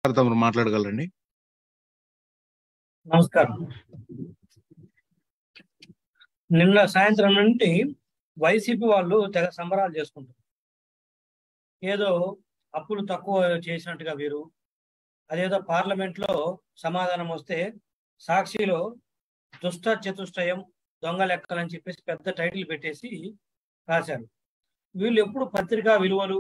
తమరు మాట్లాడగలరండి నమస్కారం నిన్న సాయంత్రం నుండి వైసీపీ వాళ్ళు తెగ సంబరాలు చేసుకుంటారు ఏదో అప్పులు తక్కువ చేసినట్టుగా వీరు అదేదో పార్లమెంట్ లో సమాధానం వస్తే సాక్షిలో దుష్ట చతుష్టయం దొంగ లెక్కలని చెప్పేసి పెద్ద టైటిల్ పెట్టేసి రాశారు వీళ్ళు ఎప్పుడు పత్రికా విలువలు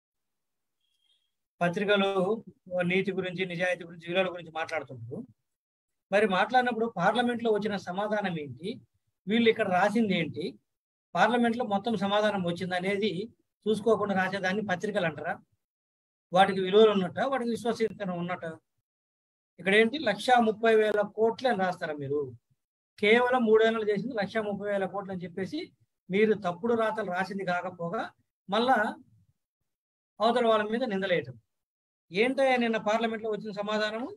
పత్రికలు నీతి గురించి నిజాయితీ గురించి విలువల గురించి మాట్లాడుతుంటారు మరి మాట్లాడినప్పుడు పార్లమెంట్ లో వచ్చిన సమాధానం ఏంటి వీళ్ళు ఇక్కడ రాసింది ఏంటి పార్లమెంట్ లో మొత్తం సమాధానం వచ్చింది అనేది చూసుకోకుండా రాసేదాన్ని పత్రికలు అంటారా వాటికి విలువలు ఉన్నట్ట వాటికి విశ్వసనీయత ఉన్నట్ట ఇక్కడ ఏంటి లక్ష ముప్పై వేల కోట్లు అని రాస్తారా మీరు కేవలం మూడేళ్ళు చేసింది లక్ష ముప్పై వేల కోట్లు అని చెప్పేసి మీరు తప్పుడు రాతలు రాసింది కాకపోగా మళ్ళా అవతల వాళ్ళ మీద నిందలేయటం ఏంటయ్యా నిన్న పార్లమెంట్ లో వచ్చిన సమాధానము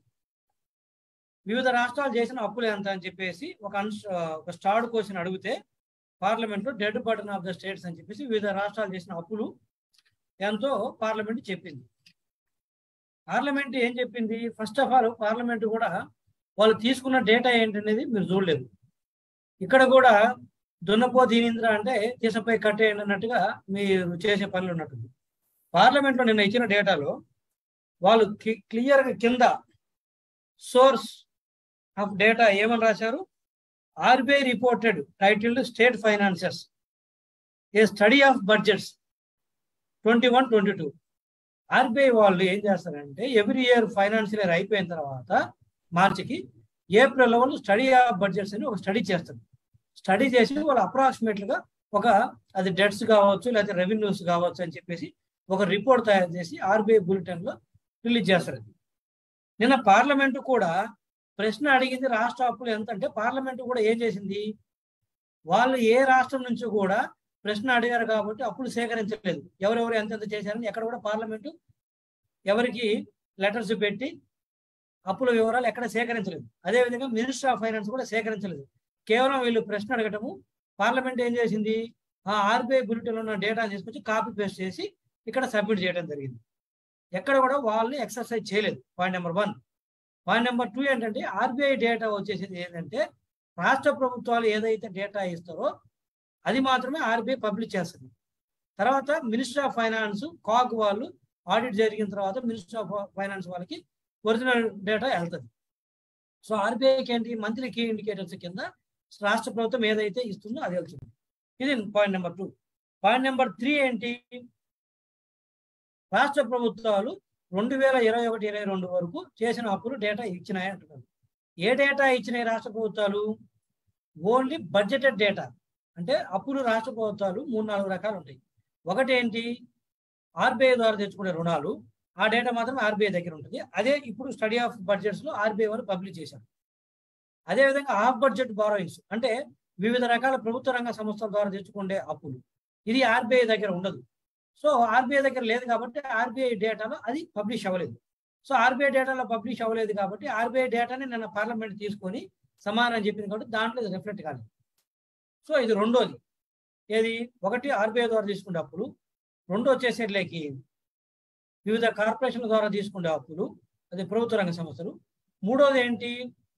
వివిధ రాష్ట్రాలు చేసిన అప్పులు ఎంత అని చెప్పేసి ఒక అన్స్ ఒక స్టార్డ్ క్వశ్చన్ అడిగితే పార్లమెంట్ లో debt burden of the states అని చెప్పేసి వివిధ రాష్ట్రాలు చేసిన అప్పులు ఎంతో పార్లమెంట్ చెప్పింది పార్లమెంట్ ఏం చెప్పింది ఫస్ట్ ఆఫ్ ఆల్ పార్లమెంట్ కూడా వాళ్ళు తీసుకున్న డేటా ఏంటనేది మీరు చూడలేదు ఇక్కడ కూడా దున్నపో దీనింద్ర అంటే తీసపై కట్టేయండి అన్నట్టుగా మీరు చేసే పనులు ఉన్నట్టుంది పార్లమెంట్ లో నిన్న ఇచ్చిన డేటాలో వాళ్ళు క్లియర్ కింద సోర్స్ ఆఫ్ డేటా ఏమని రాశారు RBI reported titled state finances a study of budgets twenty one twenty two RBI వాళ్ళు ఏం చేస్తారంటే ఎవ్రీ ఇయర్ ఫైనాన్షియల్ ఇయర్ అయిపోయిన తర్వాత మార్చికి ఏప్రిల్ వాళ్ళు స్టడీ ఆఫ్ బడ్జెట్స్ అని ఒక స్టడీ చేస్తారు స్టడీ చేసి వాళ్ళు అప్రాక్సిమేట్గా ఒక అది డెట్స్ కావచ్చు లేకపోతే రెవెన్యూస్ కావచ్చు అని చెప్పేసి ఒక రిపోర్ట్ తయారు చేసి ఆర్బీఐ బులెటిన్లో రిలీజ్ చేస్తారు నిన్న పార్లమెంటు కూడా ప్రశ్న అడిగింది రాష్ట్ర అప్పులు ఎంత అంటే పార్లమెంటు కూడా ఏం చేసింది వాళ్ళు ఏ రాష్ట్రం నుంచి కూడా ప్రశ్న అడిగారు కాబట్టి అప్పులు సేకరించలేదు ఎవరెవరు ఎంతెంత చేశారని ఎక్కడ కూడా పార్లమెంటు ఎవరికి లెటర్స్ పెట్టి అప్పుల వివరాలు ఎక్కడ సేకరించలేదు అదేవిధంగా మినిస్టర్ ఆఫ్ ఫైనాన్స్ కూడా సేకరించలేదు కేవలం వీళ్ళు ప్రశ్న అడగటము పార్లమెంట్ ఏం చేసింది ఆ ఆర్బీఐ బులెటిన్ ఉన్న డేటా తీసుకొచ్చి కాపీ పేస్ట్ చేసి ఇక్కడ సబ్మిట్ చేయడం జరిగింది ఎక్కడ కూడా వాళ్ళని ఎక్సర్సైజ్ చేయలేదు point number one point number two ఏంటంటే ఆర్బీఐ డేటా వచ్చేసింది ఏంటంటే రాష్ట్ర ప్రభుత్వాలు ఏదైతే డేటా ఇస్తారో అది మాత్రమే ఆర్బీఐ పబ్లిష్ చేస్తుంది తర్వాత మినిస్టర్ ఆఫ్ ఫైనాన్స్ కాగ్ వాళ్ళు ఆడిట్ జరిగిన తర్వాత మినిస్టర్ ఆఫ్ ఫైనాన్స్ వాళ్ళకి ఒరిజినల్ డేటా వెళ్తుంది సో ఆర్బీఐకి ఏంటి మంత్లీ కీ ఇండికేటర్స్ కింద రాష్ట్ర ప్రభుత్వం ఏదైతే ఇస్తుందో అది వెళ్తుంది ఇది point number two point number three ఏంటి రాష్ట్ర ప్రభుత్వాలు రెండు వేల ఇరవై ఒకటి ఇరవై రెండు వరకు చేసిన అప్పులు డేటా ఇచ్చినాయి అంటున్నారు ఏ డేటా ఇచ్చినాయి రాష్ట్ర ప్రభుత్వాలు ఓన్లీ బడ్జెటెడ్ డేటా అంటే అప్పులు రాష్ట్ర ప్రభుత్వాలు మూడు నాలుగు రకాలు ఉంటాయి ఒకటి ఏంటి ఆర్బీఐ ద్వారా తెచ్చుకునే రుణాలు ఆ డేటా మాత్రం ఆర్బీఐ దగ్గర ఉంటుంది అదే ఇప్పుడు స్టడీ ఆఫ్ బడ్జెట్స్ లో ఆర్బీఐ వారు పబ్లిష్ చేశారు అదేవిధంగా ఆఫ్ బడ్జెట్ బారోయింగ్స్ అంటే వివిధ రకాల ప్రభుత్వ రంగ సంస్థల ద్వారా తెచ్చుకునే అప్పులు ఇది ఆర్బీఐ దగ్గర ఉండదు సో ఆర్బీఐ దగ్గర లేదు కాబట్టి ఆర్బీఐ డేటాలో అది పబ్లిష్ అవ్వలేదు సో ఆర్బీఐ డేటాలో పబ్లిష్ అవ్వలేదు కాబట్టి ఆర్బీఐ డేటాని నిన్న పార్లమెంట్ తీసుకొని సమాధానం చెప్పింది కాబట్టి దాంట్లో ఇది రిఫ్లెక్ట్ కాలేదు సో ఇది రెండోది ఏది ఒకటి ఆర్బీఐ ద్వారా తీసుకునే అప్పులు రెండో వచ్చేసేట్లేకి వివిధ కార్పొరేషన్ల ద్వారా తీసుకునే అప్పులు అది ప్రభుత్వ రంగ సంస్థలు మూడోది ఏంటి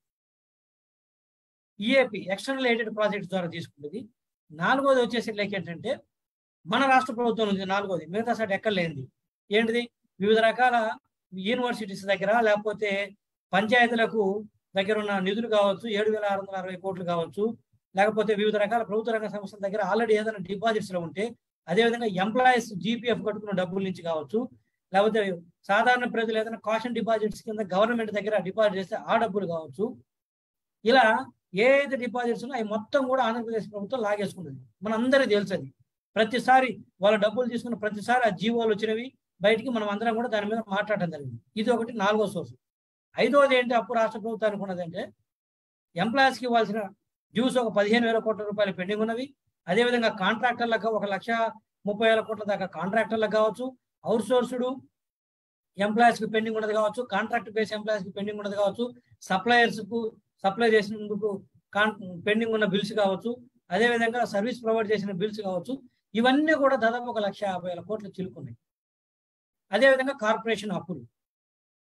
ఈఏపి ఎక్స్టర్నల్ ఎయిడెడ్ ప్రాజెక్ట్స్ ద్వారా తీసుకునేది నాలుగోది వచ్చేసేట్లేకి ఏంటంటే మన రాష్ట్ర ప్రభుత్వం నుంచి నాలుగోది మిగతా సైడ్ ఎక్కడ లేనిది ఏంటిది వివిధ రకాల యూనివర్సిటీస్ దగ్గర లేకపోతే పంచాయతీలకు దగ్గర ఉన్న నిధులు కావచ్చు ఏడు వేల ఆరు వందల అరవై కోట్లు కావచ్చు లేకపోతే వివిధ రకాల ప్రభుత్వ రంగ సంస్థల దగ్గర ఆల్రెడీ ఏదైనా డిపాజిట్స్ లో ఉంటే అదేవిధంగా ఎంప్లాయీస్ జీపీఎఫ్ కట్టుకున్న డబ్బుల నుంచి కావచ్చు లేకపోతే సాధారణ ప్రజలు ఏదైనా కాషన్ డిపాజిట్స్ కింద గవర్నమెంట్ దగ్గర డిపాజిట్ చేస్తే ఆ డబ్బులు కావచ్చు ఇలా ఏ అయితే డిపాజిట్స్ ఉన్నాయో అవి మొత్తం కూడా ఆంధ్రప్రదేశ్ ప్రభుత్వం లాగేసుకుంటుంది మన అందరికీ తెలుసు అది ప్రతిసారి వాళ్ళ డబ్బులు తీసుకున్న ప్రతిసారి ఆ జీవోలు వచ్చినవి బయటికి మనం అందరం కూడా దాని మీద మాట్లాడడం జరిగింది ఇది ఒకటి నాలుగో సోర్స్ ఐదోది ఏంటి అప్పు రాష్ట్ర ప్రభుత్వానికి ఉన్నది అంటే ఎంప్లాయీస్కి ఇవ్వాల్సిన డ్యూస్ ఒక పదిహేను వేల కోట్ల రూపాయలు పెండింగ్ ఉన్నవి అదేవిధంగా కాంట్రాక్టర్లకు ఒక లక్ష ముప్పై వేల కోట్ల దాకా కాంట్రాక్టర్లకు కావచ్చు అవుట్ సోర్సుడు ఎంప్లాయీస్కి పెండింగ్ ఉన్నది కావచ్చు కాంట్రాక్ట్ బేస్ ఎంప్లాయీస్కి పెండింగ్ ఉన్నది కావచ్చు సప్లయర్స్కు సప్లై చేసినందుకు కాన్ పెండింగ్ ఉన్న బిల్స్ కావచ్చు అదేవిధంగా సర్వీస్ ప్రొవైడ్ చేసిన బిల్స్ కావచ్చు ఇవన్నీ కూడా దాదాపు ఒక లక్ష యాభై వేల కోట్లు చిలుకున్నాయి అదేవిధంగా కార్పొరేషన్ అప్పులు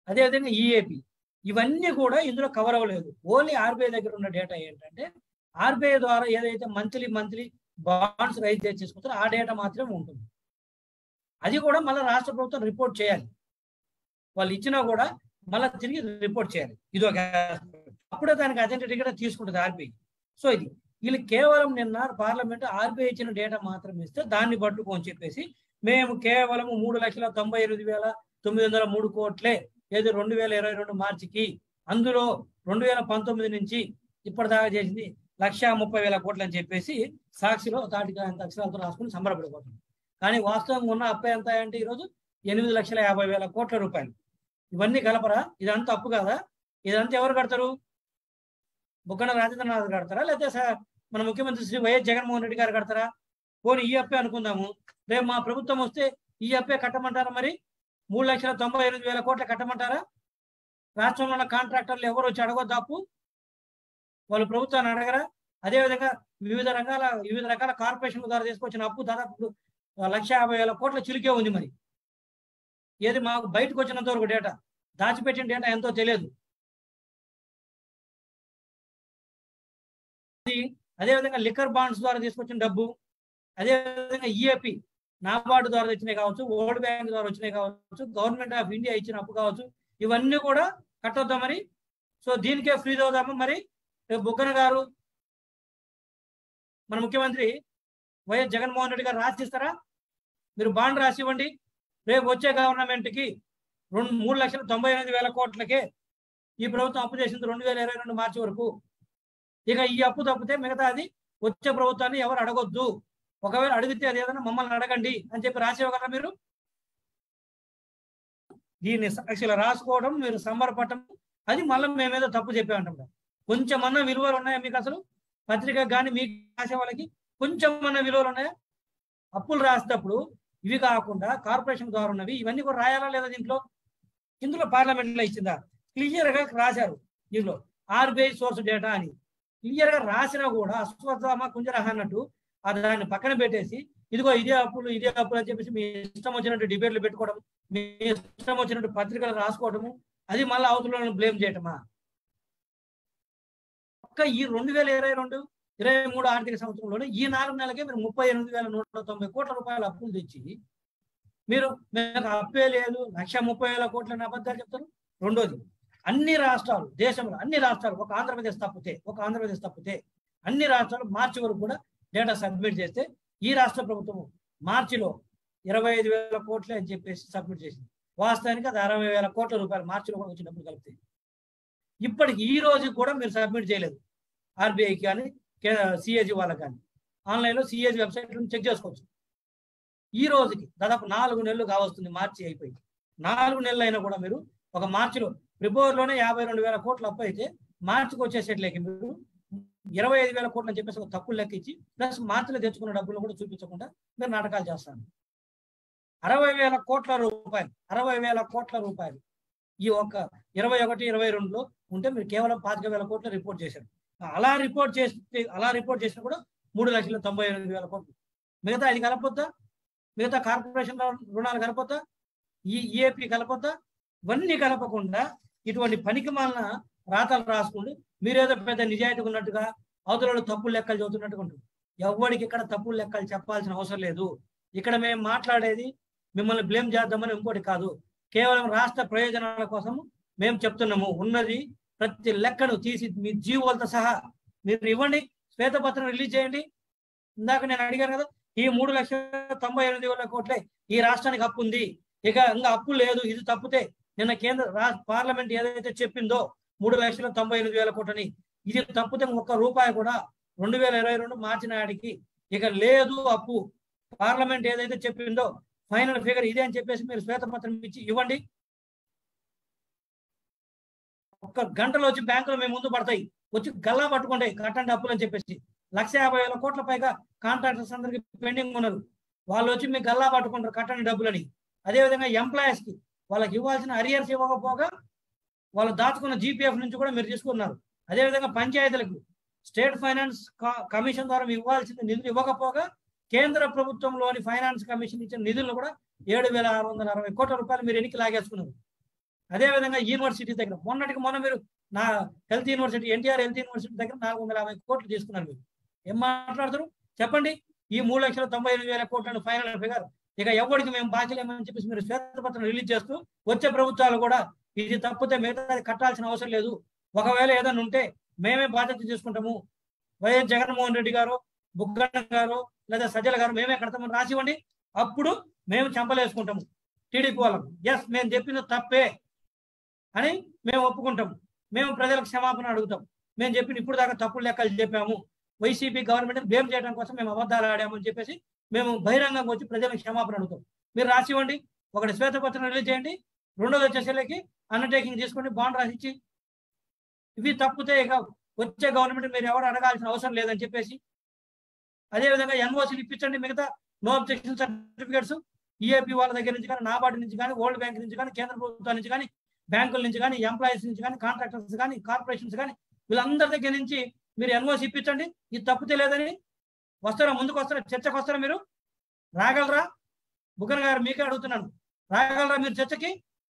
అదేవిధంగా ఈఏపి ఇవన్నీ కూడా ఇందులో కవర్ అవ్వలేదు ఓన్లీ ఆర్బీఐ దగ్గర ఉన్న డేటా ఏంటంటే ఆర్బీఐ ద్వారా ఏదైతే మంత్లీ మంత్లీ బాండ్స్ రైజ్ చేసుకుంటారో ఆ డేటా మాత్రమే ఉంటుంది అది కూడా మళ్ళీ రాష్ట్ర ప్రభుత్వం రిపోర్ట్ చేయాలి వాళ్ళు ఇచ్చినా కూడా మళ్ళీ తిరిగి రిపోర్ట్ చేయాలి ఇది ఒక aspect. అప్పుడే దానికి అథెంటిటీ కూడా తీసుకుంటుంది ఆర్బీఐ సో ఇది వీళ్ళు కేవలం నిన్న పార్లమెంట్ ఆర్బీఐ ఇచ్చిన డేటా మాత్రం ఇస్తే దాన్ని పట్టుకోని చెప్పేసి మేము కేవలం మూడు లక్షల తొంభై ఎనిమిది వేల తొమ్మిది వందల మూడు కోట్లే ఏది రెండు వేల ఇరవై రెండు మార్చికి అందులో రెండు వేల పంతొమ్మిది నుంచి ఇప్పటిదాకా చేసింది లక్ష ముప్పై వేల కోట్లు అని చెప్పేసి సాక్షిలో తాటిగా అంత అక్షరాలతో రాసుకుని సంబరపడిపోతుంది కానీ వాస్తవంగా ఉన్న అప్పు ఎంత అంటే ఈరోజు ఎనిమిది లక్షల యాభై వేల కోట్ల రూపాయలు ఇవన్నీ కలపరా ఇదంతా అప్పు కాదా ఇదంతా ఎవరు కడతారు బుగ్గన రాజేంద్రనాథ్ కడతారా లేకపోతే స- మన ముఖ్యమంత్రి శ్రీ వైఎస్ జగన్మోహన్ రెడ్డి గారు కడతారా పోనీ ఈ అప్పే అనుకుందాము రేపు మా ప్రభుత్వం వస్తే ఈ అప్పే కట్టమంటారా మరి మూడు లక్షల తొంభై ఎనిమిది వేల కోట్ల కట్టమంటారా రాష్ట్రంలో ఉన్న కాంట్రాక్టర్లు ఎవరు వచ్చి అడగొద్దు అప్పు వాళ్ళు ప్రభుత్వాన్ని అడగరా అదేవిధంగా వివిధ రకాల వివిధ రకాల కార్పొరేషన్ల ద్వారా తీసుకొచ్చిన అప్పు దాదాపు ఇప్పుడు లక్ష యాభై వేల కోట్ల చిలికే ఉంది మరి ఏది మాకు బయటకు వచ్చినంత వరకు డేటా దాచిపెట్టిన డేటా ఎంతో తెలియదు అది అదేవిధంగా లిక్కర్ బాండ్స్ ద్వారా తీసుకొచ్చిన డబ్బు అదేవిధంగా ఈఏపి నాబార్డు ద్వారా వచ్చినాయి కావచ్చు వరల్డ్ బ్యాంక్ ద్వారా వచ్చినాయి కావచ్చు గవర్నమెంట్ ఆఫ్ ఇండియా ఇచ్చిన అప్పు కావచ్చు ఇవన్నీ కూడా కట్టొద్దాం మరి సో దీనికే ఫ్రీ అవుదామా మరి రేపు బుగ్గన గారు మన ముఖ్యమంత్రి వైఎస్ జగన్మోహన్ రెడ్డి గారు రాసిస్తారా మీరు బాండ్ రాసి ఇవ్వండి రేపు వచ్చే గవర్నమెంట్కి రెండు మూడు లక్షల తొంభై ఎనిమిది వేల కోట్లకే ఈ ప్రభుత్వం అప్పు చేసింది రెండు వేల ఇరవై రెండు మార్చి వరకు ఇక ఈ అప్పు తప్పితే మిగతా అది వచ్చే ప్రభుత్వాన్ని ఎవరు అడగొద్దు ఒకవేళ అడిగితే అది ఏదైనా మమ్మల్ని అడగండి అని చెప్పి రాసి ఇవ్వగలరా మీరు దీన్ని సాక్షిలో రాసుకోవడం మీరు సంబరపడటం అది మళ్ళీ మేమేదో తప్పు చెప్పామంటాం కొంచెమన్నా విలువలు ఉన్నాయా మీకు అసలు పత్రిక కానీ మీకు రాసే వాళ్ళకి కొంచెమన్నా విలువలు ఉన్నాయా అప్పులు రాసేటప్పుడు ఇవి కాకుండా కార్పొరేషన్ ద్వారా ఉన్నవి ఇవన్నీ కూడా రాయాలా లేదా దీంట్లో ఇందులో పార్లమెంట్ లో ఇచ్చిందా క్లియర్ గా రాశారు దీంట్లో ఆర్బీఐ సోర్స్ డేటా అని క్లియర్ గా రాసినా కూడా అశ్వత్థామ కుంజరహ అన్నట్టు ఆ దాన్ని పక్కన పెట్టేసి ఇదిగో ఇదే అప్పులు ఇదే అప్పులు అని చెప్పేసి మీ ఇష్టం వచ్చినట్టు డిబేట్లు పెట్టుకోవడం మీ ఇష్టం వచ్చినట్టు పత్రికలు రాసుకోవడము అది మళ్ళీ అవతల బ్లేమ్ చేయటమా ఒక్క ఈ రెండు వేల ఇరవై రెండు ఇరవై మూడు ఆర్థిక సంవత్సరంలోనే ఈ నాలుగు నెలలకే మీరు ముప్పై ఎనిమిది వేల నూట తొంభై కోట్ల రూపాయల అప్పులు తెచ్చి మీరు మీకు అప్పే లేదు లక్ష ముప్పై వేల కోట్ల అబద్ధాలు చెప్తారు రెండోది అన్ని రాష్ట్రాలు దేశంలో అన్ని రాష్ట్రాలు ఒక ఆంధ్రప్రదేశ్ తప్పితే ఒక ఆంధ్రప్రదేశ్ తప్పితే అన్ని రాష్ట్రాలు మార్చి వరకు కూడా డేటా సబ్మిట్ చేస్తే ఈ రాష్ట్ర ప్రభుత్వం మార్చిలో ఇరవై ఐదు వేల కోట్లే అని చెప్పేసి సబ్మిట్ చేసింది వాస్తవానికి అది అరవై వేల కోట్ల రూపాయలు మార్చిలో కూడా వచ్చి డబ్బులు కలిపితే ఇప్పటికి ఈ రోజు కూడా మీరు సబ్మిట్ చేయలేదు ఆర్బీఐకి కానీ సిఏజీ వాళ్ళకి కానీ ఆన్లైన్లో సిఏజీ వెబ్సైట్ చెక్ చేసుకోవచ్చు ఈ రోజుకి దాదాపు నాలుగు నెలలు కావస్తుంది మార్చి అయిపోయి నాలుగు నెలలు అయినా కూడా మీరు ఒక మార్చిలో ఫిబ్రవరిలోనే యాభై రెండు వేల కోట్ల అప్పు అయితే మార్చికి వచ్చేసేట్లేకి మీరు ఇరవై ఐదు వేల కోట్లు అని చెప్పేసి ఒక తప్పులు లెక్క ఇచ్చి ప్లస్ మార్చిలో తెచ్చుకున్న డబ్బులు కూడా చూపించకుండా మీరు నాటకాలు చేస్తాను అరవై వేల కోట్ల రూపాయలు అరవై వేల కోట్ల రూపాయలు ఈ ఒక్క ఇరవై ఒకటి ఇరవై రెండులో ఉంటే మీరు కేవలం పాతిక వేల కోట్లు రిపోర్ట్ చేశారు అలా రిపోర్ట్ చేస్తే అలా రిపోర్ట్ చేసినా కూడా మూడు లక్షల తొంభై ఎనిమిది వేల కోట్లు మిగతా ఇది కలపొద్దా మిగతా కార్పొరేషన్ రుణాలు కలపొద్దా ఈ ఈఏపీ కలపొద్దా ఇవన్నీ కలపకుండా ఇటువంటి పనికి మాలిన రాతలు రాసుకుంటూ మీరేదో పెద్ద నిజాయితీ ఉన్నట్టుగా అవతలలో తప్పులు లెక్కలు చదువుతున్నట్టుగా ఉంటుంది ఎవరికి ఇక్కడ తప్పులు లెక్కలు చెప్పాల్సిన అవసరం లేదు ఇక్కడ మేము మాట్లాడేది మిమ్మల్ని బ్లేమ్ చేద్దామని ఇంకోటి కాదు కేవలం రాష్ట్ర ప్రయోజనాల కోసం మేము చెప్తున్నాము ఉన్నది ప్రతి లెక్కను తీసి మీ జీవోలతో సహా మీరు ఇవ్వండి శ్వేతపత్రం రిలీజ్ చేయండి ఇందాక నేను అడిగాను కదా ఈ మూడు లక్షల తొంభై ఎనిమిది వేల కోట్లే ఈ రాష్ట్రానికి అప్పు ఉంది ఇక ఇంకా అప్పు లేదు ఇది తప్పితే నిన్న కేంద్ర రా- పార్లమెంట్ ఏదైతే చెప్పిందో మూడు లక్షల తొంభై ఎనిమిది వేల కోట్లని ఇది తప్పితే ఒక్క రూపాయి కూడా రెండు వేల ఇరవై రెండు మార్చి నాటికి ఇక లేదు అప్పు పార్లమెంట్ ఏదైతే చెప్పిందో ఫైనల్ ఫిగర్ ఇదే అని చెప్పేసి మీరు శ్వేతపత్రం ఇచ్చి ఇవ్వండి ఒక్క గంటలో వచ్చి బ్యాంకులో మేము ముందు పడతాయి వచ్చి గల్లా పట్టుకుంటాయి కట్టండి అప్పులు అని చెప్పేసి లక్ష యాభై వేల కోట్ల పైగా కాంట్రాక్టర్స్ అందరికి పెండింగ్ ఉన్నారు వాళ్ళు వచ్చి మీకు గల్లా పట్టుకుంటారు కట్టండి డబ్బులని అదేవిధంగా ఎంప్లాయీస్ కి వాళ్ళకి ఇవ్వాల్సిన అరియర్స్ ఇవ్వకపోగా వాళ్ళు దాచుకున్న జీపీఎఫ్ నుంచి కూడా మీరు తీసుకున్నారు అదేవిధంగా పంచాయతీలకు స్టేట్ ఫైనాన్స్ కా- కమిషన్ ద్వారా మీకు ఇవ్వాల్సిన నిధులు ఇవ్వకపోగా కేంద్ర ప్రభుత్వంలోని ఫైనాన్స్ కమిషన్ ఇచ్చిన నిధులను కూడా ఏడు వేల ఆరు వందల అరవై కోట్ల రూపాయలు మీరు ఎన్నికి లాగేసుకున్నారు అదేవిధంగా యూనివర్సిటీ దగ్గర మొన్నటికి మొన్న మీరు నా health university NTR health university దగ్గర నాలుగు వందల యాభై కోట్లు తీసుకున్నారు మీరు ఏం మాట్లాడతారు చెప్పండి ఈ మూడు లక్షల తొంభై ఎనిమిది వేల కోట్లను ఫైనల్ ఫిగర్ ఇక ఎవరికి మేము బాధ్యులేమని చెప్పేసి మీరు శ్వేతపత్రం రిలీజ్ చేస్తూ వచ్చే ప్రభుత్వాలు కూడా ఇది తప్పితే మిగతా కట్టాల్సిన అవసరం లేదు ఒకవేళ ఏదైనా ఉంటే మేమే బాధ్యత తీసుకుంటాము వైఎస్ జగన్మోహన్ రెడ్డి గారు బుగ్గన్న గారు లేదా సజ్జల గారు మేమే కడతామని రాసివ్వండి అప్పుడు మేము చంపలేసుకుంటాము టీడీపీ వాళ్ళకు ఎస్ మేము చెప్పింది తప్పే అని మేము ఒప్పుకుంటాము మేము ప్రజలకు క్షమాపణ అడుగుతాం మేము చెప్పిన ఇప్పుడు దాకా తప్పులు లెక్కలు చెప్పాము వైసీపీ గవర్నమెంట్ బ్లేమ్ చేయడం కోసం మేము అబద్ధాలు ఆడామని చెప్పేసి మేము బహిరంగంగా వచ్చి ప్రజలకు క్షమాపణ అడుగుతాం మీరు రాసివ్వండి ఒకటి శ్వేతపత్రం రిలీజ్ చేయండి రెండోది వచ్చేసరికి అండర్టేకింగ్ తీసుకోండి బాండ్ రాసిచ్చి ఇవి తప్పితే ఇక వచ్చే గవర్నమెంట్ మీరు ఎవరు అడగాల్సిన అవసరం లేదని చెప్పేసి అదేవిధంగా ఎన్ఓసీలు ఇప్పించండి మిగతా నో అబ్జెక్షన్ సర్టిఫికేట్స్ ఈఏపీ వాళ్ళ దగ్గర నుంచి కానీ నాబార్డు నుంచి కానీ వరల్డ్ బ్యాంక్ నుంచి కానీ కేంద్ర ప్రభుత్వాల నుంచి కానీ బ్యాంకుల నుంచి కానీ ఎంప్లాయీస్ నుంచి కానీ కాంట్రాక్టర్స్ కానీ కార్పొరేషన్స్ కానీ వీళ్ళందరి దగ్గర నుంచి మీరు ఎన్ఓసి ఇప్పించండి ఇది తప్పితే లేదని వస్తారా ముందుకు వస్తారా చర్చకు వస్తారా మీరు రాగలరా బుగ్గన్ గారు మీకే అడుగుతున్నాను రాగలరా మీరు చర్చకి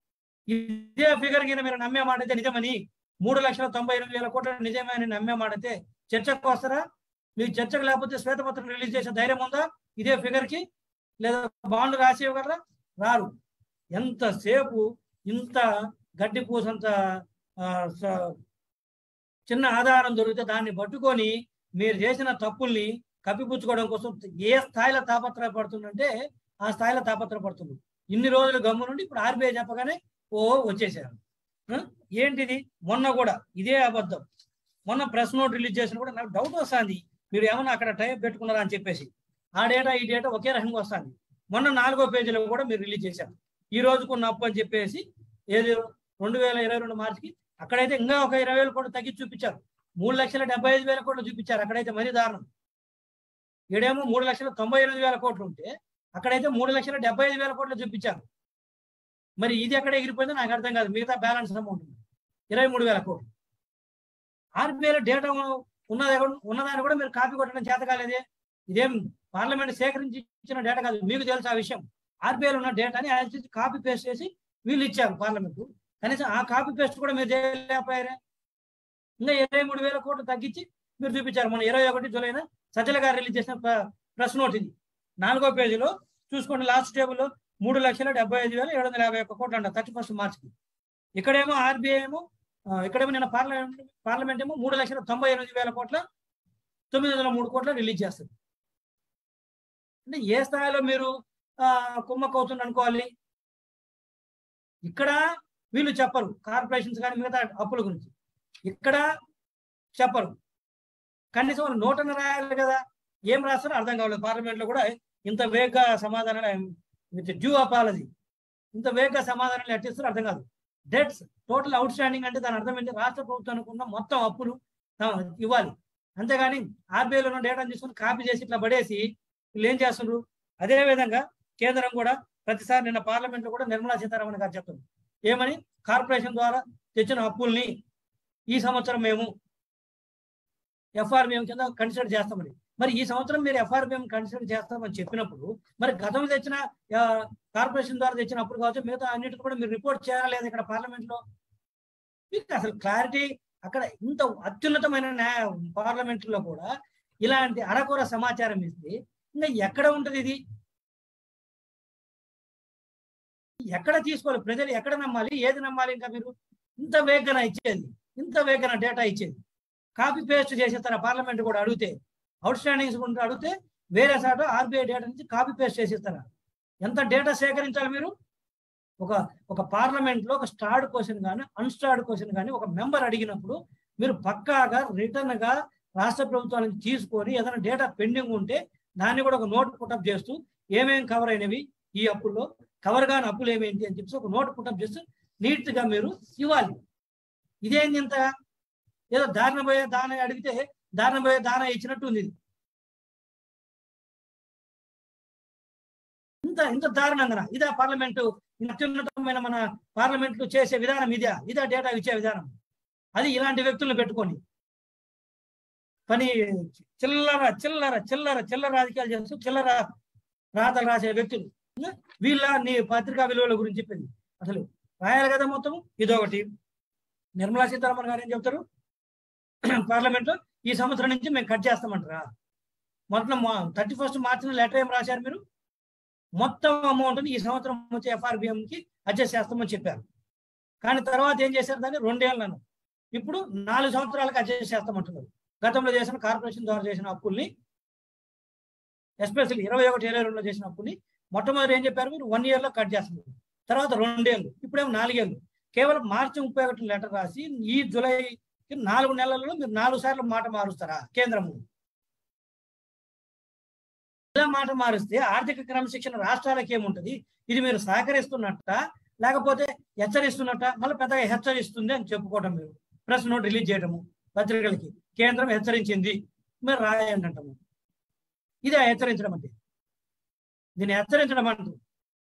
ఇదే ఫిగర్ కింద మీరు నమ్మే మాట అయితే నిజమని మూడు లక్షల తొంభై ఎనిమిది వేల కోట్ల నిజమే అని నమ్మే మాట అయితే చర్చకు వస్తారా మీకు చర్చకు లేకపోతే శ్వేతపత్రం రిలీజ్ చేసే ధైర్యం ఉందా ఇదే ఫిగర్ కి లేదా బాండ్లు రాసి ఇవ్వగలరా రారు ఎంతసేపు ఇంత గడ్డి పూసంత ఆ, స- చిన్న ఆధారం దొరికితే దాన్ని పట్టుకొని మీరు చేసిన తప్పుల్ని కప్పిపుచ్చుకోవడం కోసం ఏ స్థాయిలో తాపత్రయపడుతుందంటే ఆ స్థాయిలో తాపత్రపడుతుంది ఇన్ని రోజులు గమ్ము నుండి ఇప్పుడు ఆర్బీఐ చెప్పగానే ఓ వచ్చేసారు ఆ? ఏంటిది మొన్న కూడా ఇదే అబద్ధం మొన్న ప్రెస్ నోట్ రిలీజ్ చేసిన కూడా నాకు డౌట్ వస్తుంది మీరు ఏమన్నా అక్కడ టైప్ పెట్టుకున్నారా అని చెప్పేసి ఆ డేటా ఈ డేటా ఒకే రకంగా వస్తుంది మొన్న నాలుగో పేజీలో కూడా మీరు రిలీజ్ చేశారు ఈ రోజుకున్న అప్పు అని చెప్పేసి ఏది రెండు వేల ఇరవై రెండు మార్చికి అక్కడైతే ఇంకా ఒక ఇరవై వేల కోట్లు తగ్గించి చూపించారు మూడు లక్షల డెబ్బై ఐదు వేల కోట్లు చూపించారు అక్కడైతే మరీ దారుణం ఈడేమో మూడు లక్షల తొంభై ఎనిమిది వేల కోట్లు ఉంటే అక్కడైతే మూడు లక్షల డెబ్బై ఐదు వేల కోట్లు చూపించారు మరి ఇది ఎక్కడ ఎగిరిపోయిందో నాకు అర్థం కాదు మిగతా బ్యాలెన్స్ అమౌంట్ ఉంది ఇరవై మూడు వేల కోట్లు ఆర్బీఐలో డేటా ఉన్నది ఉన్నదాన్ని కూడా మీరు కాపీ కొట్టడం చేత కాలేదే ఇదేం పార్లమెంట్ సేకరించి ఇచ్చిన డేటా కాదు మీకు తెలుసు ఆ విషయం ఆర్బీఐలో ఉన్న డేటాని ఆయన కాపీ పేస్ట్ చేసి వీళ్ళు ఇచ్చారు పార్లమెంట్ కనీసం ఆ కాపీ పేస్ట్ కూడా మీరు చేయలేకపోయారే ఇంకా ఇరవై మూడు వేల కోట్లు తగ్గించి మీరు చూపించారు మన ఇరవై ఒకటి జూలైన సజ్జల గారు రిలీజ్ చేసిన ప్ర- ప్రెస్ నోట్ ఇది నాలుగో పేజీలో చూసుకోండి లాస్ట్ టేబుల్లో మూడు లక్షల డెబ్బై ఐదు వేల ఏడు వందల యాభై ఒక్క కోట్లు అంట థర్టీ ఫస్ట్ మార్చ్కి ఇక్కడేమో ఆర్బీఐ ఏమో ఆ, ఇక్కడేమో నిన్న పార్లమెంట్ పార్లమెంట్ ఏమో మూడు లక్షల తొంభై ఎనిమిది వేల కోట్ల తొమ్మిది వందల మూడు కోట్ల రిలీజ్ చేస్తుంది అంటే ఏ స్థాయిలో మీరు ఆ, కుమ్మక్కవుతుంది అనుకోవాలి ఇక్కడ వీళ్ళు చెప్పరు కార్పొరేషన్స్ కానీ మిగతా అప్పుల గురించి ఇక్కడ చెప్పరు కనీసం వాళ్ళు నోటన రాయాలి కదా ఏం రాస్తారో అర్థం కావలేదు పార్లమెంట్ లో కూడా ఇంత వేగంగా సమాధానం విత్ డ్యూ అపాలజీ ఇంత వేగంగా సమాధానాలు ఎట్టిస్తారో అర్థం కాదు డెట్స్ టోటల్ అవుట్ స్టాండింగ్ అంటే దాని అర్థం ఏంటి రాష్ట్ర ప్రభుత్వానికి ఉన్న మొత్తం అప్పులు ఆ, ఇవ్వాలి అంతేగాని ఆర్బీఐలో ఉన్న డేటాను తీసుకుని కాపీ చేసి ఇట్లా పడేసి వీళ్ళు ఏం చేస్తున్నారు అదే విధంగా కేంద్రం కూడా ప్రతిసారి నిన్న పార్లమెంట్ లో కూడా నిర్మలా సీతారామన్ గారు చెప్తుంది ఏమని కార్పొరేషన్ ద్వారా తెచ్చిన అప్పుల్ని ఈ సంవత్సరం మేము ఎఫ్ఆర్బిఎం కింద కన్సిడర్ చేస్తామని మరి ఈ సంవత్సరం మీరు ఎఫ్ఆర్బిఎం కన్సిడర్ చేస్తామని చెప్పినప్పుడు మరి గతంలో తెచ్చిన ఆ, కార్పొరేషన్ ద్వారా తెచ్చిన అప్పుడు కావచ్చు మిగతా అన్నిటిని కూడా మీరు రిపోర్ట్ చేయాలా లేదా ఇక్కడ పార్లమెంట్ లో మీకు అసలు క్లారిటీ అక్కడ ఇంత అత్యున్నతమైన న్యాయ పార్లమెంట్ లో కూడా ఇలాంటి అరకొర సమాచారం ఇస్తే ఇంకా ఎక్కడ ఉంటది ఇది ఎక్కడ తీసుకోవాలి ప్రజలు ఎక్కడ నమ్మాలి ఏది నమ్మాలి ఇంకా మీరు ఇంత వేగన ఇచ్చేది ఇంత వేగన డేటా ఇచ్చేది కాపీ పేస్ట్ చేసేస్తారా పార్లమెంట్ కూడా అడిగితే అవుట్ స్టాండింగ్స్ కూడా అడిగితే వేరే సాట ఆర్బీఐ డేటా నుంచి కాపీ పేస్ట్ చేసేస్తారా ఎంత డేటా సేకరించాలి మీరు ఒక ఒక పార్లమెంట్ లో ఒక స్టార్డ్ క్వశ్చన్ కానీ అన్స్టార్డ్ క్వశ్చన్ కానీ ఒక మెంబర్ అడిగినప్పుడు మీరు పక్కాగా రిటర్న్ గా రాష్ట్ర ప్రభుత్వాల నుంచి తీసుకొని ఏదైనా డేటా పెండింగ్ ఉంటే దాన్ని కూడా ఒక నోట్ పుటప్ చేస్తూ ఏమేమి కవర్ అయినవి ఈ అప్పుల్లో కవర్ కాని అప్పులు ఏమేంటి అని చెప్పి ఒక నోట్ పుటప్ చేస్తూ నీట్ గా మీరు ఇవ్వాలి ఇదేంది ఇంత ఏదో దారిన పోయే దాన అడిగితే దారిన పోయే దాన ఇచ్చినట్టు ఉంది ఇది ఇంత ఇంత దారుణంగా ఇదా పార్లమెంటు అత్యున్నతమైన మన పార్లమెంట్లు చేసే విధానం ఇదా ఇదా డేటా ఇచ్చే విధానం అది ఇలాంటి వ్యక్తులను పెట్టుకొని పని చిల్లర చిల్లర చిల్లర చిల్లర రాజకీయాలు చేస్తూ చిల్లర రాతలు రాసే వ్యక్తులు వీళ్ళ నీ పత్రికా విలువల గురించి చెప్పింది అసలు రాయాలి కదా మొత్తం ఇదొకటి నిర్మలా సీతారామన్ గారు ఏం చెప్తారు పార్లమెంట్ లో ఈ సంవత్సరం నుంచి మేము కట్ చేస్తామంటారా మొత్తం థర్టీ ఫస్ట్ మార్చిన లెటర్ ఏం రాశారు మీరు మొత్తం అమౌంట్ని ఈ సంవత్సరం వచ్చే FRBM కి అడ్జస్ట్ చేస్తామని చెప్పారు కానీ తర్వాత ఏం చేశారు దాన్ని రెండేళ్లను ఇప్పుడు నాలుగు సంవత్సరాలకు అడ్జస్ట్ చేస్తామంటున్నారు గతంలో చేసిన కార్పొరేషన్ ద్వారా చేసిన అప్పుల్ని ఎస్పెషల్లీ ఇరవై ఒకటి ఇరవై రెండులో చేసిన అప్పుని మొట్టమొదటి ఏం చెప్పారు మీరు వన్ ఇయర్ లో కట్ చేస్తున్నారు తర్వాత రెండేళ్ళు ఇప్పుడేమో నాలుగేళ్ళు కేవలం మార్చి ముప్పై ఒకటి లెటర్ రాసి ఈ జూలైకి నాలుగు నెలలలో మీరు నాలుగు సార్లు మాట మారుస్తారా కేంద్రము ఇలా మాట మారుస్తే ఆర్థిక క్రమశిక్షణ రాష్ట్రాలకు ఏముంటది ఇది మీరు సహకరిస్తున్నట్ట లేకపోతే హెచ్చరిస్తున్నట్ట మళ్ళీ పెద్దగా హెచ్చరిస్తుంది అని చెప్పుకోవటం మీరు ప్రెస్ నోట్ రిలీజ్ చేయడము పత్రికలకి కేంద్రం హెచ్చరించింది మీరు రాయండి అంటాము ఇదే హెచ్చరించడం అంటే దీన్ని హెచ్చరించడం అంటారు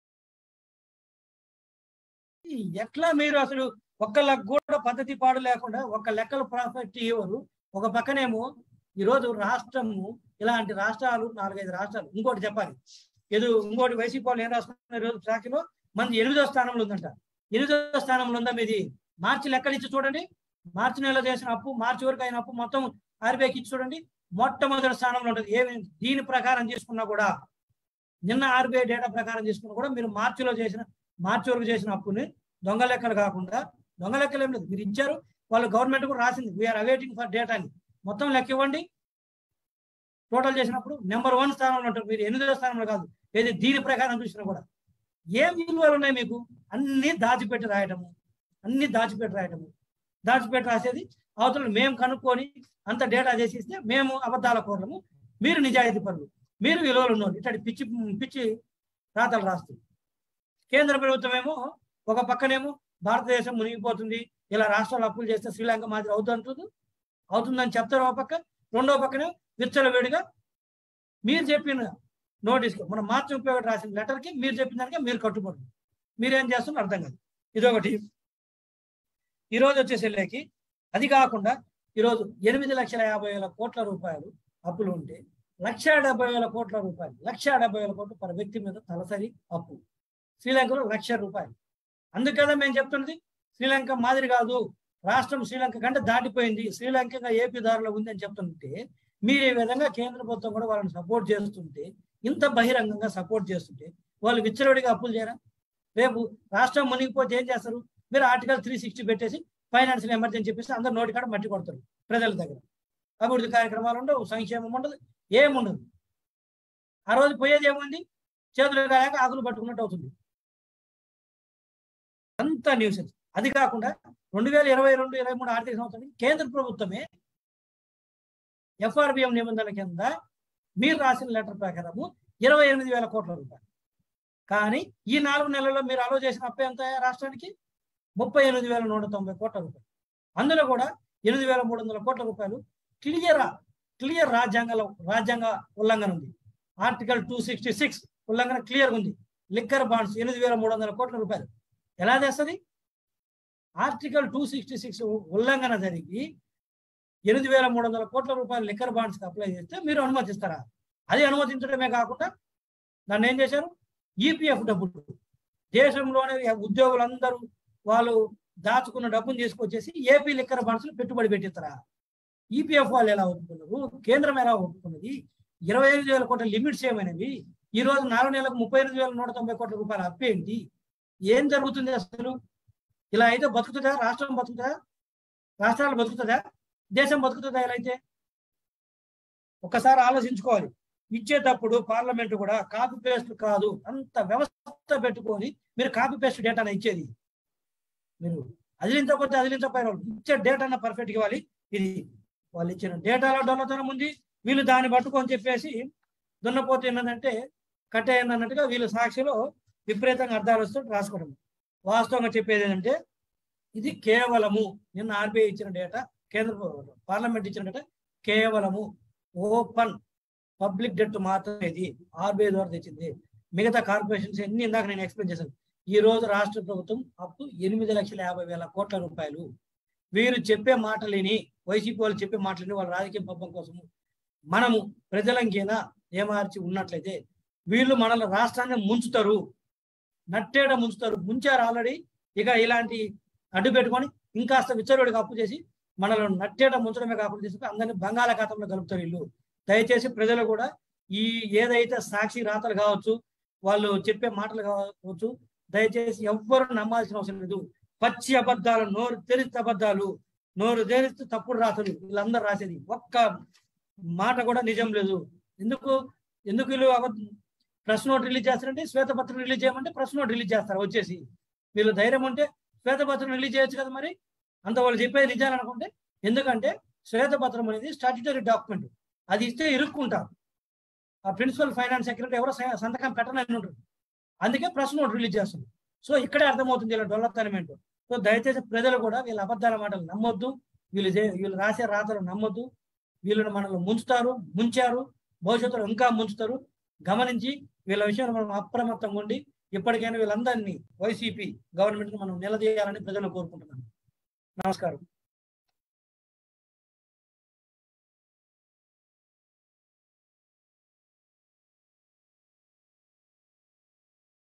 ఈ ఎట్లా మీరు అసలు ఒక్కళ్ళకు కూడా పద్ధతి పాడు లేకుండా ఒక లెక్కలు ప్రాఫిట్ ఇవ్వరు ఒక పక్కనేమో ఈరోజు రాష్ట్రము ఇలాంటి రాష్ట్రాలు నాలుగైదు రాష్ట్రాలు ఇంకోటి చెప్పాలి ఏదో ఇంకోటి వైసీపీ వాళ్ళు ఏం రాసుకున్నారు ఈరోజు శాఖలో మనది ఎనిమిదో స్థానంలో ఉందంట ఎనిమిదో స్థానంలో ఉందా మీది మార్చి లెక్కలు ఇచ్చి చూడండి మార్చి నెలలో చేసిన అప్పు మార్చి వరకు అయిన అప్పు మొత్తం ఆర్బీఐకి ఇచ్చి చూడండి మొట్టమొదటి స్థానంలో ఉంటుంది ఏమి దీని ప్రకారం తీసుకున్నా కూడా నిన్న ఆర్బీఐ డేటా ప్రకారం తీసుకున్నా కూడా మీరు మార్చిలో చేసిన మార్చి వరకు చేసిన అప్పుని దొంగ లెక్కలు కాకుండా దొంగ లెక్కలు ఏం లేదు మీరు ఇచ్చారు వాళ్ళు గవర్నమెంట్ కూడా రాసింది వీఆర్ అవైటింగ్ ఫర్ డేటాని మొత్తం లెక్క ఇవ్వండి టోటల్ చేసినప్పుడు నెంబర్ వన్ స్థానంలో ఉంటారు మీరు ఎనిమిదో స్థానంలో కాదు ఏది దీని ప్రకారం చూసినా కూడా ఏం విలువలు ఉన్నాయి మీకు అన్ని దాచిపెట్టి రాయటము అన్ని దాచిపెట్టి రాయటము దాచిపెట్టి రాసేది అవతల మేము కనుక్కొని అంత డేటా చేసి ఇస్తే మేము అబద్ధాల కోరము మీరు నిజాయితీ పనులు మీరు విలువలు ఉన్నారు ఇట్లాంటి పిచ్చి పిచ్చి రాతలు రాస్తుంది కేంద్ర ప్రభుత్వం ఏమో ఒక పక్కనేమో భారతదేశం మునిగిపోతుంది ఇలా రాష్ట్రాలు అప్పులు చేస్తే శ్రీలంక మాదిరి అవుతుంటుంది అవుతుందని చెప్తారు ఒక పక్క రెండో పక్కనే విచ్చలవేడిగా మీరు చెప్పిన నోటీస్కి మన మార్చి ముప్పై ఒకటి రాసిన లెటర్కి మీరు చెప్పిన దానికి మీరు కట్టుబడి మీరేం చేస్తున్నారు అర్థం కాదు ఇదొకటి ఈరోజు వచ్చేసరికి అది కాకుండా ఈరోజు ఎనిమిది లక్షల యాభై వేల కోట్ల రూపాయలు అప్పులు ఉంటే లక్ష డెబ్బై వేల కోట్ల రూపాయలు లక్ష డెబ్బై వేల కోట్లు పర్ వ్యక్తి మీద తలసరి అప్పు శ్రీలంకలో లక్ష రూపాయలు అందుకదా మేము చెప్తున్నది శ్రీలంక మాదిరి కాదు రాష్ట్రం శ్రీలంక కంటే దాటిపోయింది శ్రీలంక ఏపీ దారిలో ఉంది అని చెప్తుంటే మీరు ఈ విధంగా కేంద్ర ప్రభుత్వం కూడా వాళ్ళని సపోర్ట్ చేస్తుంటే ఇంత బహిరంగంగా సపోర్ట్ చేస్తుంటే వాళ్ళు విచ్చలవిడిగా అప్పులు చేయరా రేపు రాష్ట్రం మునిగిపోతే ఏం చేస్తారు మీరు ఆర్టికల్ త్రీ సిక్స్టీ పెట్టేసి ఫైనాన్షియల్ ఎమర్జెన్సీ చెప్పేసి అందరు నోటి కాడ మట్టి కొడతారు ప్రజల దగ్గర అభివృద్ధి కార్యక్రమాలు ఉండవు సంక్షేమం ఉండదు ఏముండదు ఆ రోజు పోయేది ఏముంది చేతులు కాయాక ఆకులు పట్టుకున్నట్టు అవుతుంది అంత న్యూస్ అది కాకుండా రెండు వేల ఇరవై రెండు ఇరవై మూడు ఆర్థిక సంవత్సరం కేంద్ర ప్రభుత్వమే ఎఫ్ఆర్బిఎం నిబంధనల కింద మీరు రాసిన లెటర్ ప్రకారము ఇరవై ఎనిమిది వేల కోట్ల రూపాయలు కానీ ఈ నాలుగు నెలల్లో మీరు అలో చేసిన అప్పు ఎంత రాష్ట్రానికి ముప్పై ఎనిమిది వేల నూట తొంభై కోట్ల రూపాయలు అందులో కూడా ఎనిమిది వేల మూడు వందల కోట్ల రూపాయలు క్లియర్ క్లియర్ రాజ్యాంగ రాజ్యాంగ ఉల్లంఘన ఉంది ఆర్టికల్ టూ సిక్స్టీ సిక్స్ ఉల్లంఘన క్లియర్ ఉంది లిక్కర్ బాండ్స్ ఎనిమిది వేల మూడు వందల కోట్ల రూపాయలు ఎలా చేస్తుంది ఆర్టికల్ టూ సిక్స్టీ సిక్స్ ఉల్లంఘన జరిగి ఎనిమిది వేల మూడు వందల కోట్ల రూపాయలు లిక్కర్ బాండ్స్కి అప్లై చేస్తే మీరు అనుమతిస్తారా అది అనుమతించడమే కాకుండా దాన్ని ఏం చేశారు ఈపీఎఫ్ డబ్బులు దేశంలోనే ఉద్యోగులందరూ వాళ్ళు దాచుకున్న డబ్బును తీసుకొచ్చేసి ఏపీ లిక్కర్ బాండ్స్ పెట్టుబడి పెట్టిస్తారా ఈపీఎఫ్ వాళ్ళు ఎలా ఒప్పుకున్నారు కేంద్రం ఎలా ఒప్పుకున్నది ఇరవై ఐదు వేల కోట్ల లిమిట్స్ ఏమైనవి ఈ రోజు నాలుగు నెలలకు ముప్పై ఎనిమిది వేల నూట తొంభై కోట్ల రూపాయల అప్పేంటి ఏం జరుగుతుంది అసలు ఇలా అయితే బతుకుతుందా రాష్ట్రం బతుకుతుందా రాష్ట్రాలు బతుకుతుందా దేశం బతుకుతుందా ఇలా అయితే ఒకసారి ఆలోచించుకోవాలి ఇచ్చేటప్పుడు పార్లమెంట్ కూడా కాపీ పేస్ట్ కాదు అంత వ్యవస్థ పెట్టుకొని మీరు కాపీ పేస్ట్ డేటాను ఇచ్చేది మీరు అదిలించకపోతే అదిలించకపోయిన వాళ్ళు ఇచ్చే డేటా పర్ఫెక్ట్ ఇవ్వాలి ఇది వాళ్ళు ఇచ్చిన డేటాలో దొంగతనం ఉంది వీళ్ళు దాన్ని పట్టుకొని చెప్పేసి దున్నపోతే ఏంటంటే కట్టేయండి అన్నట్టుగా వీళ్ళు సాక్షిలో విపరీతంగా అర్థాలు వస్తూ రాసుకోవడం వాస్తవంగా చెప్పేది ఏంటంటే ఇది కేవలము నిన్న ఆర్బీఐ ఇచ్చిన డేటా కేంద్ర పార్లమెంట్ ఇచ్చిన డేటా కేవలము ఓపెన్ పబ్లిక్ డెట్ మాత్రమే ఇది ఆర్బీఐ ద్వారా తెచ్చింది మిగతా కార్పొరేషన్స్ ఎన్ని ఇందాక నేను ఎక్స్ప్లెయిన్ చేశాను ఈ రోజు రాష్ట్ర ప్రభుత్వం అప్పు ఎనిమిది లక్షల యాభై వేల కోట్ల రూపాయలు వీరు చెప్పే మాటలేని వైసీపీ వాళ్ళు చెప్పే మాటలేని వాళ్ళ రాజకీయ పబ్బం కోసము మనము ప్రజలంకైనా ఏమార్చి ఉన్నట్లయితే వీళ్ళు మనల్ని రాష్ట్రాన్ని ముంచుతారు నట్టేట ముంచుతారు ముంచారు ఆల్రెడీ ఇక ఇలాంటి అడ్డు పెట్టుకొని ఇంకాస్త విచ్చరుడికి అప్పు చేసి మనల్ని నట్టేట ముంచడమే కాకుండా తీసుకుని అందరినీ బంగాళాఖాతంలో కలుపుతారు వీళ్ళు దయచేసి ప్రజలు కూడా ఈ ఏదైతే సాక్షి రాతలు కావచ్చు వాళ్ళు చెప్పే మాటలు కావచ్చు దయచేసి ఎవ్వరు నమ్మాల్సిన అవసరం లేదు పచ్చి అబద్ధాలు నోరు తెరిస్తే అబద్ధాలు నోరు తెరిస్తే తప్పుడు రాతలు వీళ్ళందరూ రాసేది ఒక్క మాట కూడా నిజం లేదు ఎందుకు ఎందుకు వీళ్ళు అబద్ధ ప్రెస్ నోట్ రిలీజ్ చేస్తారంటే శ్వేతపత్రం రిలీజ్ చేయమంటే ప్రెస్ నోట్ రిలీజ్ చేస్తారు వచ్చేసి వీళ్ళు ధైర్యం ఉంటే శ్వేతపత్రం రిలీజ్ చేయొచ్చు కదా మరి అంత వాళ్ళు చెప్పేది నిజాలు అనుకుంటే ఎందుకంటే శ్వేతపత్రం అనేది స్టాట్యుటరీ డాక్యుమెంట్ అది ఇస్తే ఇరుక్కుంటారు ఆ ప్రిన్సిపల్ ఫైనాన్స్ సెక్రటరీ ఎవరో స- సంతకం పెట్టనని ఉంటుంది అందుకే ప్రెస్ నోట్ రిలీజ్ చేస్తుంది సో ఇక్కడే అర్థమవుతుంది వీళ్ళ డెవలప్మెంట్ ఏంటో సో దయచేసి ప్రజలు కూడా వీళ్ళ అబద్ధాల మాటలు నమ్మొద్దు వీళ్ళు చే- వీళ్ళు రాసే రాతలు నమ్మొద్దు వీళ్ళని మనల్ని ముంచుతారు ముంచారు భవిష్యత్తులో ఇంకా ముంచుతారు గమనించి వీళ్ళ విషయంలో మనం అప్రమత్తంగా ఉండి ఇప్పటికైనా వీళ్ళందరినీ వైసీపీ గవర్నమెంట్ మనం నిలదీయాలని ప్రజలను కోరుకుంటున్నాను నమస్కారం